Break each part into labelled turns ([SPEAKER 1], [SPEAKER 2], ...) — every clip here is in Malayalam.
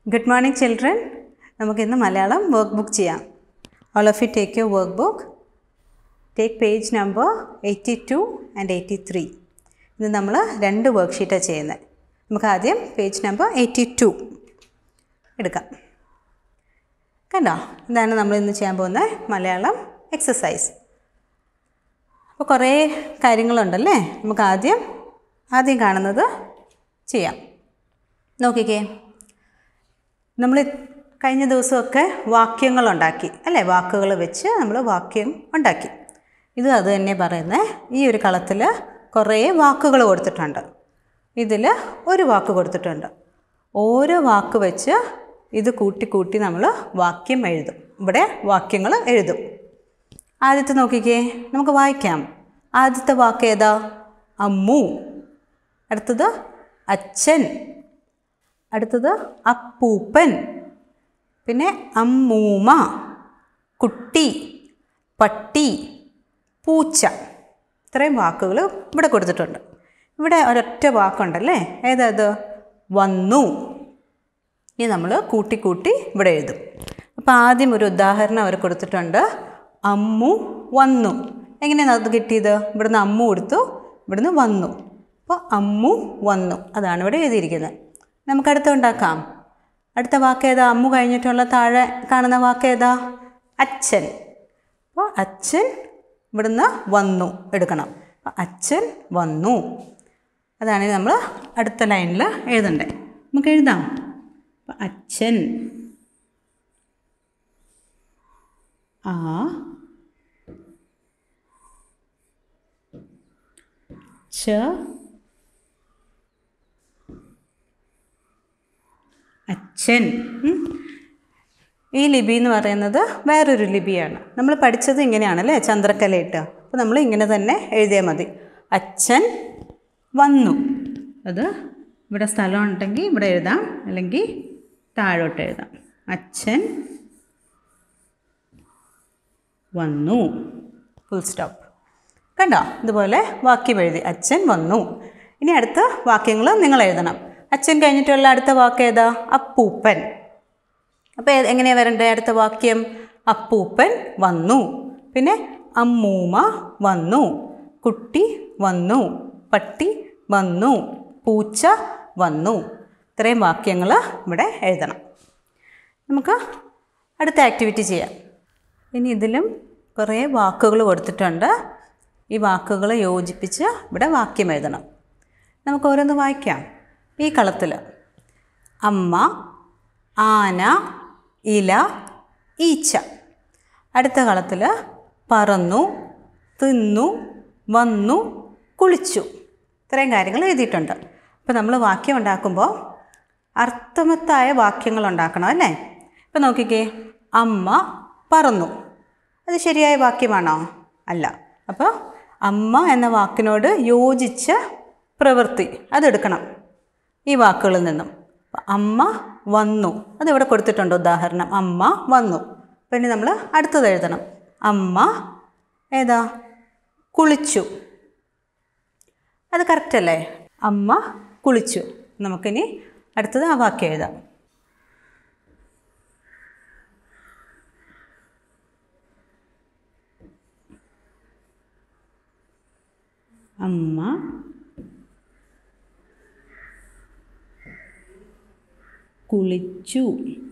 [SPEAKER 1] ഗുഡ് മോർണിംഗ് ചിൽഡ്രൻ നമുക്ക് ഇന്ന് മലയാളം വർക്ക് ബുക്ക് ചെയ്യാം all of you take your work book take page number eighty two and eighty three ഇത് നമ്മൾ രണ്ട് വർക്ക് ഷീറ്റാണ് ചെയ്യുന്നത് നമുക്ക് ആദ്യം പേജ് നമ്പർ എയ്റ്റി ടു എടുക്കാം കണ്ടോ ഇതാണ് നമ്മൾ ഇന്ന് ചെയ്യാൻ പോകുന്ന മലയാളം എക്സസൈസ് അപ്പോൾ കുറേ കാര്യങ്ങളുണ്ടല്ലേ നമുക്ക് ആദ്യം ആദ്യം കാണുന്നത് ചെയ്യാം നോക്കിക്കേ നമ്മൾ കഴിഞ്ഞ ദിവസമൊക്കെ വാക്യങ്ങളുണ്ടാക്കി അല്ലേ വാക്കുകൾ വെച്ച് നമ്മൾ വാക്യം ഉണ്ടാക്കി ഇത് അത് തന്നെ പറയുന്നത് ഈ ഒരു കളത്തിൽ കുറേ വാക്കുകൾ കൊടുത്തിട്ടുണ്ട് ഇതിൽ ഒരു വാക്ക് കൊടുത്തിട്ടുണ്ട് ഓരോ വാക്ക് വെച്ച് ഇത് കൂട്ടി കൂട്ടി നമ്മൾ വാക്യം എഴുതും ഇവിടെ വാക്യങ്ങൾ എഴുതും ആദ്യത്തെ നോക്കിക്കേ നമുക്ക് വായിക്കാം ആദ്യത്തെ വാക്ക് ഏതാ അമ്മു അടുത്തത് അച്ഛൻ അടുത്തത് അപ്പൂപ്പൻ പിന്നെ അമ്മൂമ്മ കുട്ടി പട്ടി പൂച്ച ഇത്രയും വാക്കുകൾ ഇവിടെ കൊടുത്തിട്ടുണ്ട് ഇവിടെ ഒരൊറ്റ വാക്കുണ്ടല്ലേ ഏതാ ഇത് വന്നു ഇനി നമ്മൾ കൂട്ടി കൂട്ടി ഇവിടെ എഴുതും അപ്പോൾ ആദ്യം ഒരു ഉദാഹരണം അവർ കൊടുത്തിട്ടുണ്ട് അമ്മു വന്നു എങ്ങനെയാണ് അത് കിട്ടിയത് ഇവിടുന്ന് അമ്മു കൊടുത്തു ഇവിടുന്ന് വന്നു അപ്പോൾ അമ്മു വന്നു അതാണ് ഇവിടെ എഴുതിയിരിക്കുന്നത് നമുക്ക് അടുത്ത ഉണ്ടാക്കാം അടുത്ത വാക്ക് ഏതാ അമ്മു കഴിഞ്ഞിട്ടുള്ള താഴെ കാണുന്ന വാക്ക് ഏതാ അച്ഛൻ അപ്പോൾ അച്ഛൻ ഇവിടുന്ന് വന്നു എടുക്കണം അപ്പോൾ അച്ഛൻ വന്നു അതാണ് നമ്മൾ അടുത്ത ലൈനിൽ എഴുതണ്ടേ നമുക്ക് എഴുതാം അപ്പോൾ അച്ഛൻ ആ ച അച്ഛൻ ഉം. ഈ ലിപി എന്ന് പറയുന്നത് വേറൊരു ലിപിയാണ് നമ്മൾ പഠിച്ചത് ഇങ്ങനെയാണല്ലേ ചന്ദ്രക്കലയിട്ട് അപ്പോൾ നമ്മൾ ഇങ്ങനെ തന്നെ എഴുതിയാൽ മതി അച്ഛൻ വന്നു അത് ഇവിടെ സ്ഥലം ഉണ്ടെങ്കിൽ ഇവിടെ എഴുതാം അല്ലെങ്കിൽ താഴോട്ട് എഴുതാം അച്ഛൻ വന്നു ഫുൾ സ്റ്റോപ്പ് കണ്ടോ ഇതുപോലെ വാക്യം എഴുതി അച്ഛൻ വന്നു ഇനി അടുത്ത വാക്യങ്ങൾ നിങ്ങൾ എഴുതണം അച്ഛൻ കഴിഞ്ഞിട്ടുള്ള അടുത്ത വാക്ക് ഏതാ അപ്പൂപ്പൻ അപ്പോൾ എങ്ങനെയാണ് വരണ്ടേ അടുത്ത വാക്യം അപ്പൂപ്പൻ വന്നു പിന്നെ അമ്മൂമ്മ വന്നു കുട്ടി വന്നു പട്ടി വന്നു പൂച്ച വന്നു ഇത്രയും വാക്യങ്ങൾ ഇവിടെ എഴുതണം നമുക്ക് അടുത്ത ആക്ടിവിറ്റി ചെയ്യാം ഇനി ഇതിലും കുറേ വാക്കുകൾ കൊടുത്തിട്ടുണ്ട് ഈ വാക്കുകൾ യോജിപ്പിച്ച് ഇവിടെ വാക്യം എഴുതണം നമുക്ക് ഓരോന്ന് വായിക്കാം ഈ കളത്തിൽ അമ്മ ആന ഇല ഈച്ച അടുത്ത കളത്തിൽ പറന്നു തിന്നു വന്നു കുളിച്ചു ഇത്രയും കാര്യങ്ങൾ എഴുതിയിട്ടുണ്ട് അപ്പോൾ നമ്മൾ വാക്യം ഉണ്ടാക്കുമ്പോൾ അർത്ഥവത്തായ വാക്യങ്ങൾ ഉണ്ടാക്കണം അല്ലേ ഇപ്പം നോക്കിക്കേ അമ്മ പറന്നു അത് ശരിയായ വാക്യമാണോ അല്ല അപ്പോൾ അമ്മ എന്ന വാക്കിനോട് യോജിച്ച പ്രവൃത്തി അതെടുക്കണം ഈ വാക്കുകളിൽ നിന്നും അപ്പം അമ്മ വന്നു അതിവിടെ കൊടുത്തിട്ടുണ്ട് ഉദാഹരണം അമ്മ വന്നു പിന്നെ നമ്മൾ അടുത്തത് എഴുതണം അമ്മ ഏതാ കുളിച്ചു അത് കറക്റ്റ് അല്ലേ അമ്മ കുളിച്ചു നമുക്കിനി അടുത്തത് ആ വാക്യം എഴുതാം അമ്മ കുളിച്ചു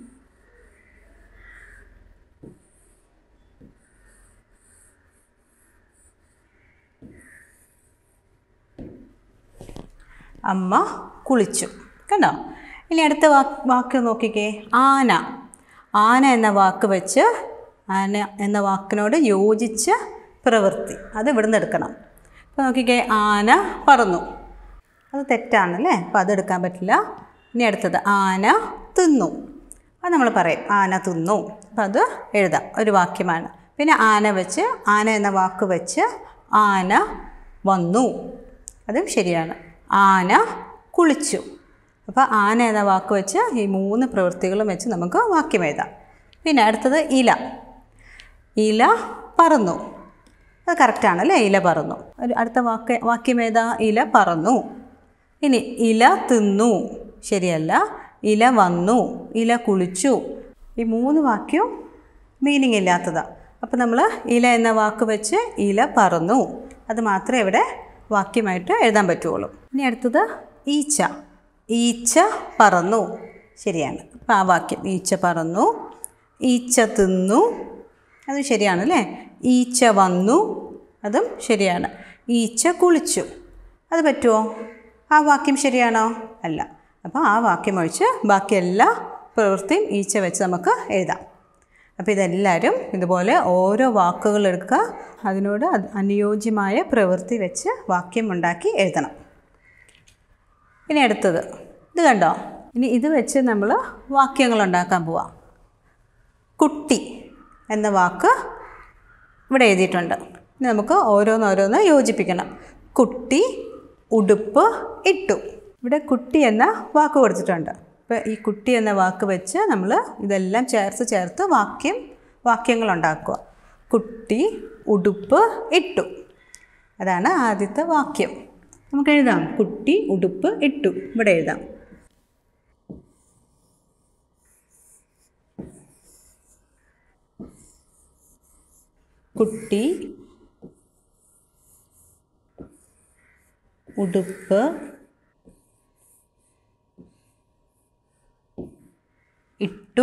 [SPEAKER 1] അമ്മ കുളിച്ചു കണ്ടോ ഇനി അടുത്ത വാക്ക് വാക്ക് നോക്കിക്കേ ആന ആന എന്ന വാക്ക് വെച്ച് ആന എന്ന വാക്കിനോട് യോജിച്ച പ്രവൃത്തി അത് ഇവിടുന്ന് എടുക്കണം അപ്പോൾ നോക്കിക്കേ ആന പറന്നു അത് തെറ്റാണല്ലേ അപ്പോൾ അതെടുക്കാൻ പറ്റില്ല ഇനി അടുത്തത് ആന തിന്നു അത് നമ്മൾ പറയും ആന തിന്നു അപ്പോൾ അത് എഴുതാം ഒരു വാക്യമാണ് പിന്നെ ആന വെച്ച് ആന എന്ന വാക്ക് വെച്ച് ആന വന്നു അതും ശരിയാണ് ആന കുളിച്ചു അപ്പോൾ ആന എന്ന വാക്ക് വെച്ച് ഈ മൂന്ന് പ്രവൃത്തികളും വെച്ച് നമുക്ക് വാക്യം എഴുതാം പിന്നെ അടുത്തത് ഇല ഇല പറന്നു അത് കറക്റ്റാണല്ലേ ഇല പറന്നു ഒരു അടുത്ത വാക്ക് വാക്യം ഏതാ ഇല പറന്നു ഇനി ഇല തിന്നു ശരിയല്ല ഇല വന്നു ഇല കുളിച്ചു ഈ മൂന്ന് വാക്യവും മീനിങ് ഇല്ലാത്തതാണ് അപ്പോൾ നമ്മൾ ഇല എന്ന വാക്ക് വെച്ച് ഇല പറന്നു അത് മാത്രമേ ഇവിടെ വാക്യമായിട്ട് എഴുതാൻ പറ്റുള്ളൂ ഇനി അടുത്തത് ഈച്ച ഈച്ച പറന്നു ശരിയാണ് അപ്പോൾ ആ വാക്യം ഈച്ച പറന്നു ഈച്ച തിന്നു അതും ശരിയാണ് അല്ലേ ഈച്ച വന്നു അതും ശരിയാണ് ഈച്ച കുളിച്ചു അത് പറ്റുമോ ആ വാക്യം ശരിയാണോ അല്ല അപ്പോൾ ആ വാക്യം ഒഴിച്ച് ബാക്കി എല്ലാ പ്രവൃത്തിയും ഈച്ച വെച്ച് നമുക്ക് എഴുതാം അപ്പോൾ ഇതെല്ലാവരും ഇതുപോലെ ഓരോ വാക്കുകൾ എടുക്കുക അതിനോട് അത് അനുയോജ്യമായ പ്രവൃത്തി വെച്ച് വാക്യം ഉണ്ടാക്കി എഴുതണം ഇനി അടുത്തത് ഇത് കണ്ടോ ഇനി ഇത് വെച്ച് നമ്മൾ വാക്യങ്ങൾ ഉണ്ടാക്കാൻ പോവാം കുട്ടി എന്ന വാക്ക് ഇവിടെ എഴുതിയിട്ടുണ്ട് ഇനി നമുക്ക് ഓരോന്നോരോന്ന് യോജിപ്പിക്കണം കുട്ടി ഉടുപ്പ് ഇട്ടു ഇവിടെ കുട്ടി എന്ന വാക്ക് കൊടുത്തിട്ടുണ്ട് അപ്പോൾ ഈ കുട്ടി എന്ന വാക്ക് വെച്ച് നമ്മൾ ഇതെല്ലാം ചേർത്ത് ചേർത്ത് വാക്യം വാക്യങ്ങൾ ഉണ്ടാക്കുക കുട്ടി ഉടുപ്പ് ഇട്ടു അതാണ് ആദ്യത്തെ വാക്യം നമുക്ക് എഴുതാം കുട്ടി ഉടുപ്പ് ഇട്ടു ഇവിടെ എഴുതാം കുട്ടി ഉടുപ്പ് ഇട്ടു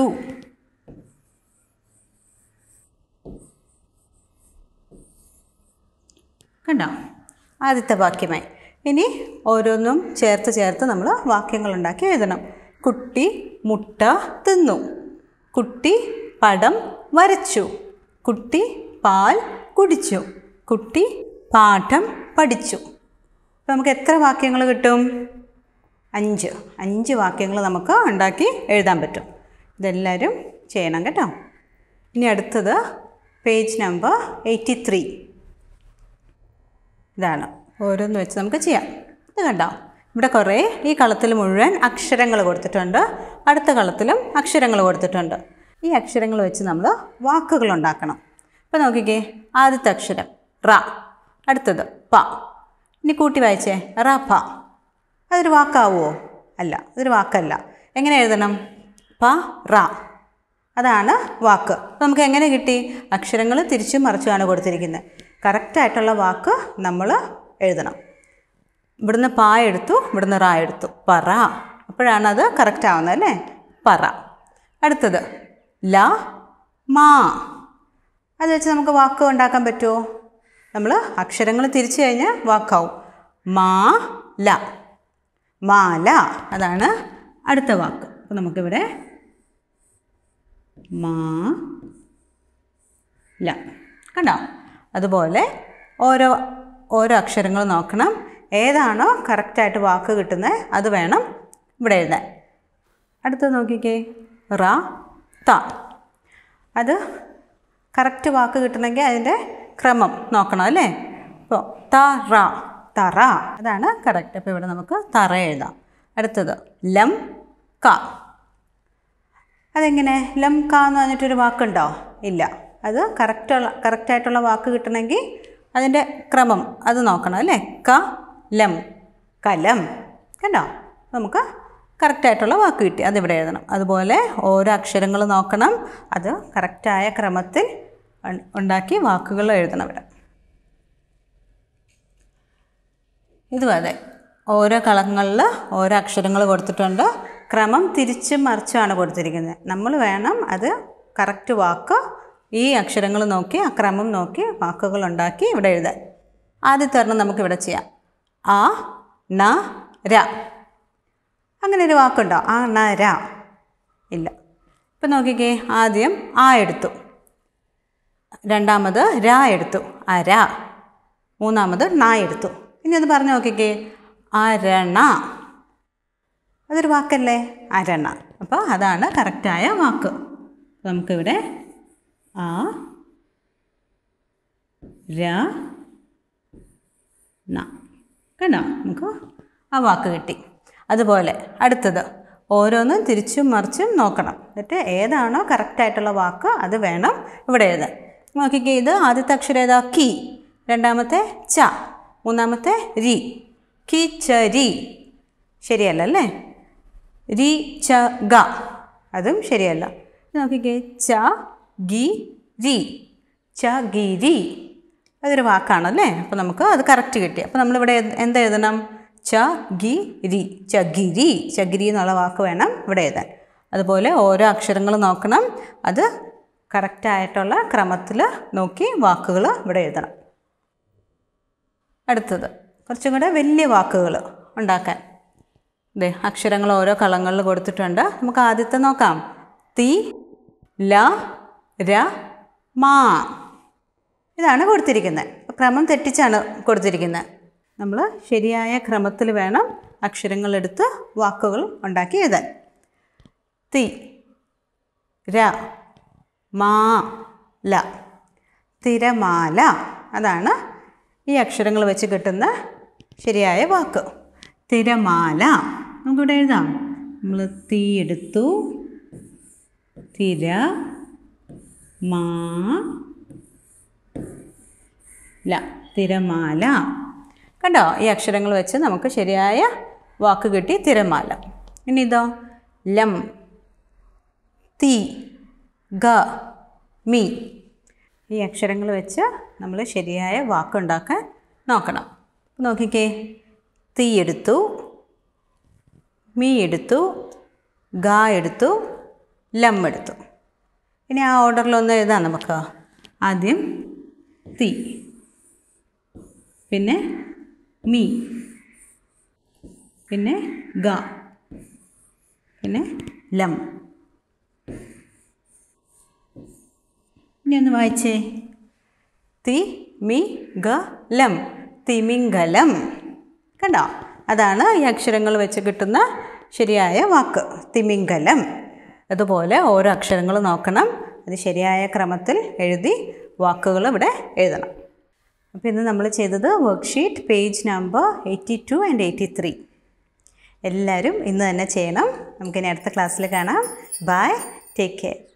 [SPEAKER 1] കണ്ടോ ആദ്യത്തെ വാക്യമായി ഇനി ഓരോന്നും ചേർത്ത് ചേർത്ത് നമ്മൾ വാക്യങ്ങൾ ഉണ്ടാക്കി എഴുതണം കുട്ടി മുട്ട തിന്നു കുട്ടി പടം വരച്ചു കുട്ടി പാൽ കുടിച്ചു കുട്ടി പാഠം പഠിച്ചു അപ്പോൾ നമുക്ക് എത്ര വാക്യങ്ങൾ കിട്ടും അഞ്ച് അഞ്ച് വാക്യങ്ങൾ നമുക്ക് ഉണ്ടാക്കി എഴുതാൻ പറ്റും ഇതെല്ലാവരും ചെയ്യണം കേട്ടോ ഇനി അടുത്തത് പേജ് നമ്പർ എയ്റ്റി ത്രീ ഇതാണ് ഓരോന്ന് വെച്ച് നമുക്ക് ചെയ്യാം ഇത് കണ്ടോ ഇവിടെ കുറേ ഈ കളത്തിൽ മുഴുവൻ അക്ഷരങ്ങൾ കൊടുത്തിട്ടുണ്ട് അടുത്ത കളത്തിലും അക്ഷരങ്ങൾ കൊടുത്തിട്ടുണ്ട് ഈ അക്ഷരങ്ങൾ വെച്ച് നമ്മൾ വാക്കുകൾ ഉണ്ടാക്കണം ഇപ്പോൾ നോക്കിക്കേ ആദ്യത്തെ അക്ഷരം റ അടുത്തത് പ ഇനി കൂട്ടി വായിച്ചേ റ പ അതൊരു വാക്കാവുമോ അല്ല അതൊരു വാക്കല്ല എങ്ങനെ എഴുതണം പ റ അതാണ് വാക്ക് അപ്പോൾ നമുക്ക് എങ്ങനെ കിട്ടി അക്ഷരങ്ങൾ തിരിച്ചും മറിച്ചുമാണ് കൊടുത്തിരിക്കുന്നത് കറക്റ്റായിട്ടുള്ള വാക്ക് നമ്മൾ എഴുതണം ഇവിടുന്ന് പാ എടുത്തു ഇവിടുന്ന് റാ എടുത്തു പറ അപ്പോഴാണ് അത് കറക്റ്റ് ആവുന്നത് അല്ലേ പറ അടുത്തത് ല മാ അത് വെച്ച് നമുക്ക് വാക്ക് ഉണ്ടാക്കാൻ പറ്റുമോ നമ്മൾ അക്ഷരങ്ങൾ തിരിച്ചു കഴിഞ്ഞാൽ വാക്കാവും മാ ല മാല അതാണ് അടുത്ത വാക്ക് അപ്പോൾ നമുക്കിവിടെ മാ ല കണ്ടോ അതുപോലെ ഓരോ ഓരോ അക്ഷരങ്ങൾ നോക്കണം ഏതാണോ കറക്റ്റായിട്ട് വാക്ക് കിട്ടുന്നത് അത് വേണം ഇവിടെ എഴുതാൻ അടുത്തത് നോക്കിക്കേ റ ത അത് കറക്റ്റ് വാക്ക് കിട്ടണമെങ്കിൽ അതിൻ്റെ ക്രമം നോക്കണം അല്ലേ ഇപ്പോൾ ത റ തറ അതാണ് കറക്റ്റ് അപ്പോൾ ഇവിടെ നമുക്ക് തറ എഴുതാം അടുത്തത് ലം ക അതെങ്ങനെ ലം ക എന്ന് പറഞ്ഞിട്ടൊരു വാക്കുണ്ടോ ഇല്ല അത് കറക്റ്റുള്ള കറക്റ്റായിട്ടുള്ള വാക്ക് കിട്ടണമെങ്കിൽ അതിൻ്റെ ക്രമം അത് നോക്കണം അല്ലേ ക ലം കലം കണ്ടോ നമുക്ക് കറക്റ്റായിട്ടുള്ള വാക്ക് കിട്ടി അതിവിടെ എഴുതണം അതുപോലെ ഓരോ അക്ഷരങ്ങൾ നോക്കണം അത് കറക്റ്റായ ക്രമത്തിൽ ഉൺ- ഉണ്ടാക്കി വാക്കുകൾ എഴുതണം ഇവിടെ ഇതും അതെ ഓരോ കളങ്ങളിൽ ഓരോ അക്ഷരങ്ങൾ കൊടുത്തിട്ടുണ്ട് ക്രമം തിരിച്ചും മറിച്ചുമാണ് കൊടുത്തിരിക്കുന്നത് നമ്മൾ വേണം അത് കറക്റ്റ് വാക്ക് ഈ അക്ഷരങ്ങൾ നോക്കി ആ ക്രമം നോക്കി വാക്കുകൾ ഉണ്ടാക്കി ഇവിടെ എഴുതാൻ ആദ്യത്തെ ഒരെണ്ണം നമുക്കിവിടെ ചെയ്യാം ആ ന ര അങ്ങനെ ഒരു വാക്കുണ്ടോ ആ ന ര ഇല്ല ഇപ്പം നോക്കിക്കേ ആദ്യം ആ എടുത്തു രണ്ടാമത് ര എടുത്തു അര മൂന്നാമത് ണ എടുത്തു ഇനി ഒന്ന് പറഞ്ഞു നോക്കിക്കേ അരണ അതൊരു വാക്കല്ലേ അരണ അപ്പോൾ അതാണ് കറക്റ്റായ വാക്ക് നമുക്കിവിടെ ആ ര ണ കണ്ടോ നമുക്ക് ആ വാക്ക് കിട്ടി അതുപോലെ അടുത്തത് ഓരോന്നും തിരിച്ചും മറിച്ചും നോക്കണം എന്നിട്ട് ഏതാണോ കറക്റ്റായിട്ടുള്ള വാക്ക് അത് വേണം ഇവിടെ എഴുതാൻ നോക്കിക്കേ ഇത് ആദ്യത്തെ അക്ഷരം ഏതാ കി രണ്ടാമത്തെ ച മൂന്നാമത്തെ രി കി ച രി ശരിയല്ല അല്ലേ രി ച ഗ അതും ശരിയല്ല ഇത് നോക്കിക്കേ ച ഗി രി ച ഗി രി അതൊരു വാക്കാണല്ലേ അപ്പോൾ നമുക്ക് അത് കറക്റ്റ് കിട്ടി അപ്പോൾ നമ്മളിവിടെ എന്ത് എന്ത് എഴുതണം ച ഗി രി ചഗിരി ചഗിരി എന്നുള്ള വാക്ക് വേണം ഇവിടെ എഴുതാൻ അതുപോലെ ഓരോ അക്ഷരങ്ങൾ നോക്കണം അത് കറക്റ്റായിട്ടുള്ള ക്രമത്തിൽ നോക്കി വാക്കുകൾ ഇവിടെ എഴുതണം അടുത്തത് കുറച്ചും കൂടെ വലിയ വാക്കുകൾ ഉണ്ടാക്കാൻ ദേ അക്ഷരങ്ങൾ ഓരോ കളങ്ങളിൽ കൊടുത്തിട്ടുണ്ട് നമുക്ക് ആദ്യത്തെ നോക്കാം തി ല ര മാ ഇതാണ് കൊടുത്തിരിക്കുന്നത് ക്രമം തെറ്റിച്ചാണ് കൊടുത്തിരിക്കുന്നത് നമ്മൾ ശരിയായ ക്രമത്തിൽ വേണം അക്ഷരങ്ങളെടുത്ത് വാക്കുകൾ ഉണ്ടാക്കി എഴുതാൻ തി ര മാ ല തിരമാല അതാണ് ഈ അക്ഷരങ്ങൾ വെച്ച് കിട്ടുന്ന ശരിയായ വാക്ക് തിരമാല നമുക്കിവിടെ എഴുതാം നമ്മൾ തീ എടുത്തു തിര മാ ല തിരമാല കണ്ടോ ഈ അക്ഷരങ്ങൾ വെച്ച് നമുക്ക് ശരിയായ വാക്ക് കിട്ടി തിരമാല ഇനി ഇതോ ലം തീ ഗ മീ ഈ അക്ഷരങ്ങൾ വെച്ച് നമ്മൾ ശരിയായ വാക്കുണ്ടാക്കാൻ നോക്കണം നോക്കിക്കേ തീ എടുത്തു മീ എടുത്തു ഗ എടുത്തു ലം എടുത്തു ഇനി ആ ഓർഡറിലൊന്ന് എഴുതാം നമുക്ക് ആദ്യം തീ പിന്നെ മീ പിന്നെ ഗ പിന്നെ ലം ഇനി ഒന്ന് വായിച്ചേ തി മി ഗ ലം തിമിംഗലം കണ്ടോ അതാണ് ഈ അക്ഷരങ്ങൾ വെച്ച് കിട്ടുന്ന ശരിയായ വാക്ക് തിമിംഗലം അതുപോലെ ഓരോ അക്ഷരങ്ങൾ നോക്കണം അത് ശരിയായ ക്രമത്തിൽ എഴുതി വാക്കുകൾ ഇവിടെ എഴുതണം അപ്പോൾ ഇന്ന് നമ്മൾ ചെയ്തത് worksheet page number eighty two and eighty three എല്ലാവരും ഇന്ന് തന്നെ ചെയ്യണം നമുക്കിനി അടുത്ത ക്ലാസ്സിൽ കാണാം ബൈ ടേക്ക് കെയർ